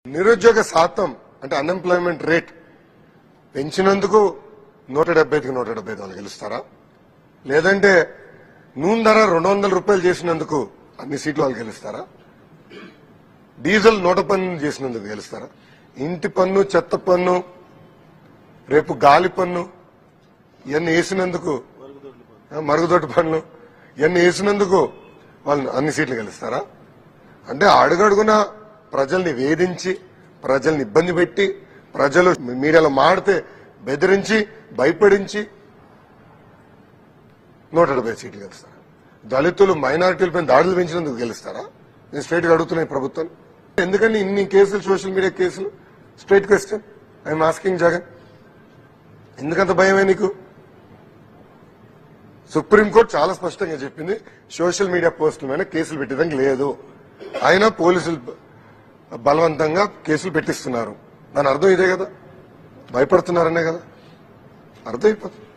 నిరుద్యోగ శాతం అంటే అన్ఎంప్లాయ్మెంట్ రేట్ పెంచినందుకు నూట డెబ్బైకి నూట డెబ్బై ఐదు వాళ్ళు గెలుస్తారా లేదంటే నూనె ధర రెండు వందల రూపాయలు చేసినందుకు అన్ని సీట్లు వాళ్ళు గెలుస్తారా డీజిల్ నూట పన్ను చేసినందుకు గెలుస్తారా ఇంటి పన్ను చెత్త పన్ను రేపు గాలి పన్ను ఇవన్నీ వేసినందుకు ఆ, మరుగుదొడ్డి పన్ను ఇవన్నీ వేసినందుకు వాళ్ళు అన్ని సీట్లు గెలుస్తారా అంటే అడుగడుగున ప్రజల్ని వేధించి ప్రజల్ని ఇబ్బంది పెట్టి ప్రజలు మీడియాలో మాడితే బెదిరించి భయపడించి నూట డెబ్బై సీట్లు గెలుస్తారా దళితులు మైనారిటీలపై దాడులు పెంచినందుకు గెలుస్తారా నేను స్ట్రైట్ గా అడుగుతున్నాయి ప్రభుత్వం ఎందుకని ఇన్ని కేసులు సోషల్ మీడియా కేసులు straight question I'm asking Jagan ఎందుకంత భయమే నీకు సుప్రీంకోర్టు చాలా స్పష్టంగా చెప్పింది సోషల్ మీడియా పోస్టుల మీద కేసులు పెట్టేదానికి లేదు అయినా పోలీసులు బలవంతంగా కేసులు పెట్టిస్తున్నారు దాని అర్థం ఇదే కదా భయపడుతున్నారనే కదా అర్థం అయిపోతుంది